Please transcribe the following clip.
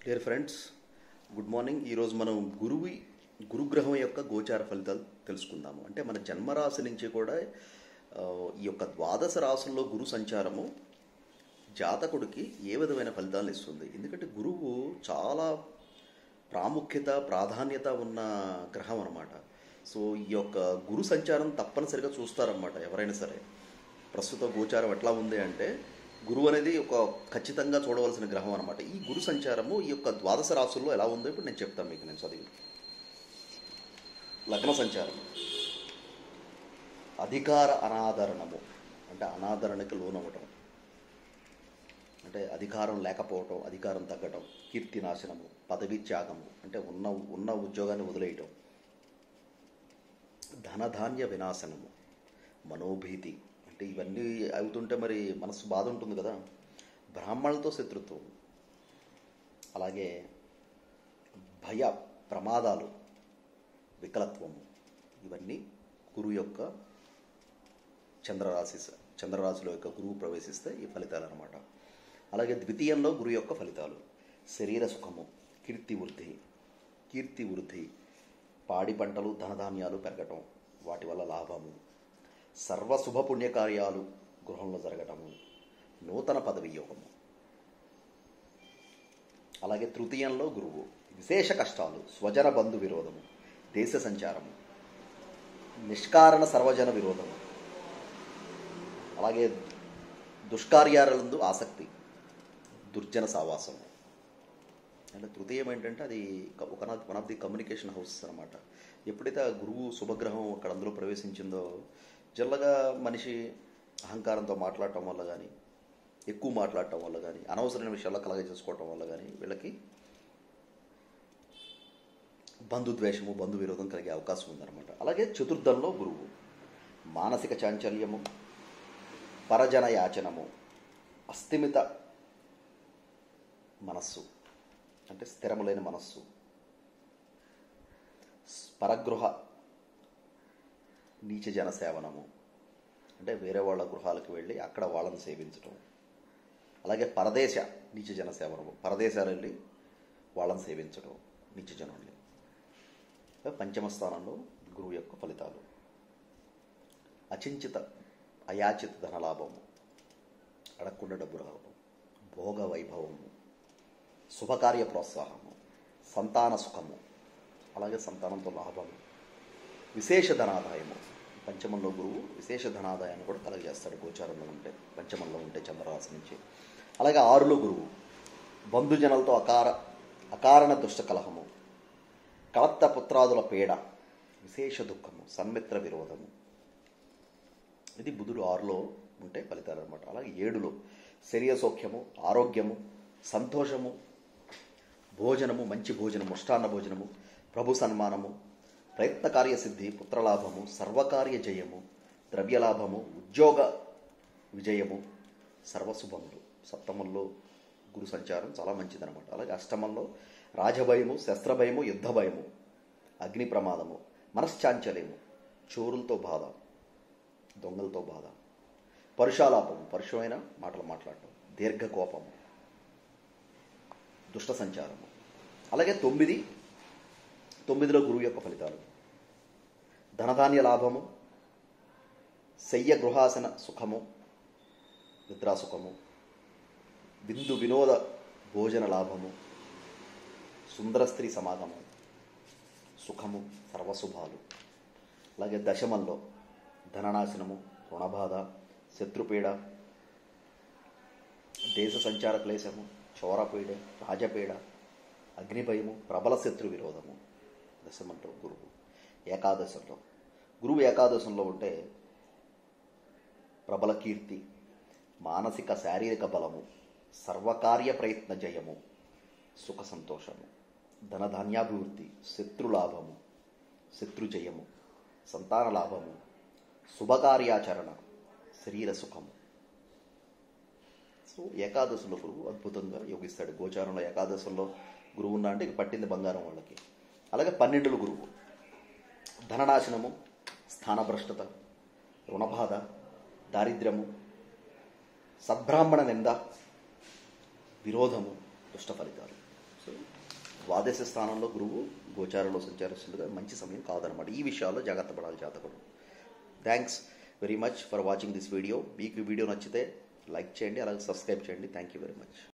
dear friends good morning ఈరోజు మనం గురువి గురుగ్రహం యొక్క గోచార ఫలితాలు తెలుసుకుందాము అంటే మన జన్మరాశి నుంచి కూడా ఆ, ఈ యొక్క ద్వాదశ రాశుల్లో గురు సంచారము జాతకుడికి ఏ విధమైన ఫలితాలను ఇస్తుంది ఎందుకంటే గురువు చాలా ప్రాముఖ్యత ప్రాధాన్యత ఉన్న గ్రహం అనమాట సో ఈ యొక్క గురు సంచారం తప్పనిసరిగా చూస్తారన్నమాట ఎవరైనా సరే ప్రస్తుత గోచారం ఎట్లా ఉంది అంటే గురువు అనేది ఒక ఖచ్చితంగా చూడవలసిన గ్రహం అనమాట ఈ గురు సంచారము ఈ యొక్క ద్వాదశ రాశుల్లో ఎలా ఉందో ఇప్పుడు నేను చెప్తాను మీకు నేను చదివి లగ్న సంచారం అధికార అనాదరణము అంటే అనాదరణకి లోనవ్వటం అంటే అధికారం లేకపోవటం అధికారం తగ్గటం కీర్తి నాశనము పదవి త్యాగము అంటే ఉన్న ఉన్న ఉద్యోగాన్ని వదిలేయటం ధనధాన్య వినాశనము మనోభీతి అంటే ఇవన్నీ అవుతుంటే మరి మనసు బాధ ఉంటుంది కదా బ్రాహ్మణులతో శత్రుత్వం అలాగే భయ ప్రమాదాలు వికలత్వము ఇవన్నీ గురువు యొక్క చంద్రరాశి చంద్రరాశిలో యొక్క గురువు ప్రవేశిస్తే ఈ ఫలితాలు అనమాట అలాగే ద్వితీయంలో గురు యొక్క ఫలితాలు శరీర సుఖము కీర్తి వృద్ధి కీర్తి వృద్ధి పాడి పంటలు ధనధాన్యాలు పెరగటం వాటి వల్ల లాభము సర్వ శుభ పుణ్యకార్యాలు గృహంలో జరగటము నూతన పదవి యోగము అలాగే తృతీయంలో గురువు విశేష కష్టాలు స్వజన బంధు విరోధము దేశ సంచారము నిష్కారణ సర్వజన విరోధము అలాగే దుష్కార్యాలందు ఆసక్తి దుర్జన సావాసం అంటే తృతీయం ఏంటంటే అది ఒక one of the communication houses అనమాట ఎప్పుడైతే ఆ గురువు శుభగ్రహం అక్కడ అందులో ప్రవేశించిందో జల్లగా మనిషి అహంకారంతో మాట్లాడటం వల్ల కానీ ఎక్కువ మాట్లాడటం వల్ల కానీ అనవసరమైన విషయాల్లో కలగ చేసుకోవటం వల్ల కానీ వీళ్ళకి బంధుద్వేషము బంధు విరోధం కలిగే అవకాశం ఉందన్నమాట అలాగే చతుర్థంలో గురువు మానసిక చాంచల్యము పరజన యాచనము అస్థిమిత మనస్సు అంటే స్థిరములైన మనస్సు పరగృహ నీచజన సేవనము అంటే వేరే వాళ్ళ గృహాలకు వెళ్ళి అక్కడ వాళ్ళని సేవించటం అలాగే పరదేశ నీచజన సేవనము పరదేశాలు వెళ్ళి వాళ్ళని సేవించడం నీచజనుల్ని పంచమ స్థానంలో గురువు యొక్క ఫలితాలు అచించిత అయాచిత ధనలాభము అడగకుండా డబ్బు రావడం భోగ వైభవము శుభకార్య ప్రోత్సాహము సంతాన సుఖము అలాగే సంతానంతో లాభము విశేష ధనాదాయము పంచమంలో గురువు విశేష ధనాదాయాన్ని కూడా కలగజేస్తాడు గోచారంలో ఉంటే పంచమంలో ఉంటే చంద్రరాశి నుంచి అలాగే ఆరులో గురువు బంధుజనులతో అకార అకారణ దుష్ట కలహము కలత్త పుత్రాదుల పీడ విశేష దుఃఖము సన్మిత్ర విరోధము ఇది బుధుడు ఆరులో ఉంటే ఫలితాలు అనమాట అలాగే ఏడులో శరీర సౌఖ్యము ఆరోగ్యము సంతోషము భోజనము మంచి భోజనము ముష్టాన్న భోజనము ప్రభు సన్మానము ప్రయత్నకార్య సిద్ధి పుత్రలాభము సర్వకార్య జయము ద్రవ్యలాభము ఉద్యోగ విజయము సర్వశుభములు సప్తమంలో గురు సంచారం చాలా మంచిదనమాట అలాగే అష్టమంలో రాజభయము శస్త్రభయము యుద్ధ భయము అగ్ని ప్రమాదము మనశ్చాంచల్యము చోరులతో బాధ దొంగలతో బాధ పరుషాలాపము పరుషమైన మాటలు మాట్లాడటం దీర్ఘ కోపము దుష్ట సంచారము అలాగే తొమ్మిది తొమ్మిదిలో గురువు యొక్క ఫలితాలు ధనధాన్య లాభము శయ్య గృహాసన సుఖము నిద్రా సుఖము బిందు వినోద భోజన లాభము సుందర స్త్రీ సమాగము సుఖము సర్వశుభాలు అలాగే దశమంలో ధననాశనము రుణబాధ శత్రుపీడ దేశ సంచార క్లేశము చోరపీడ రాజపీడ అగ్నిభయము ప్రబల శత్రు విరోధము దశమంలో గురువు ఏకాదశంలో గురువు ఏకాదశంలో ఉంటే ప్రబల కీర్తి మానసిక శారీరక బలము సర్వకార్య ప్రయత్న జయము సుఖ సంతోషము ధనధాన్యాభివృద్ధి శత్రులాభము శత్రుజయము సంతాన లాభము శుభకార్యాచరణ శరీర సుఖము సో ఏకాదశిలో గురువు అద్భుతంగా యోగిస్తాడు గోచారంలో ఏకాదశంలో గురువు ఉన్నా అంటే ఇక పట్టింది బంగారం వాళ్ళకి అలాగే పన్నెండులు గురువు ధననాశనము స్థానభ్రష్టత రుణబాధ దారిద్ర్యము సద్బ్రాహ్మణ నింద విరోధము దుష్ట ఫలితాలు సో ద్వాదశ స్థానంలో గురువు గోచారంలో సంచరిస్తుండగా మంచి సమయం కాదనమాట ఈ విషయాల్లో జాగ్రత్త పడాలి జాతకుడు thanks very much for watching this video మీకు ఈ వీడియో నచ్చితే లైక్ చేయండి అలాగే సబ్స్క్రైబ్ చేయండి థ్యాంక్ యూ వెరీ మచ్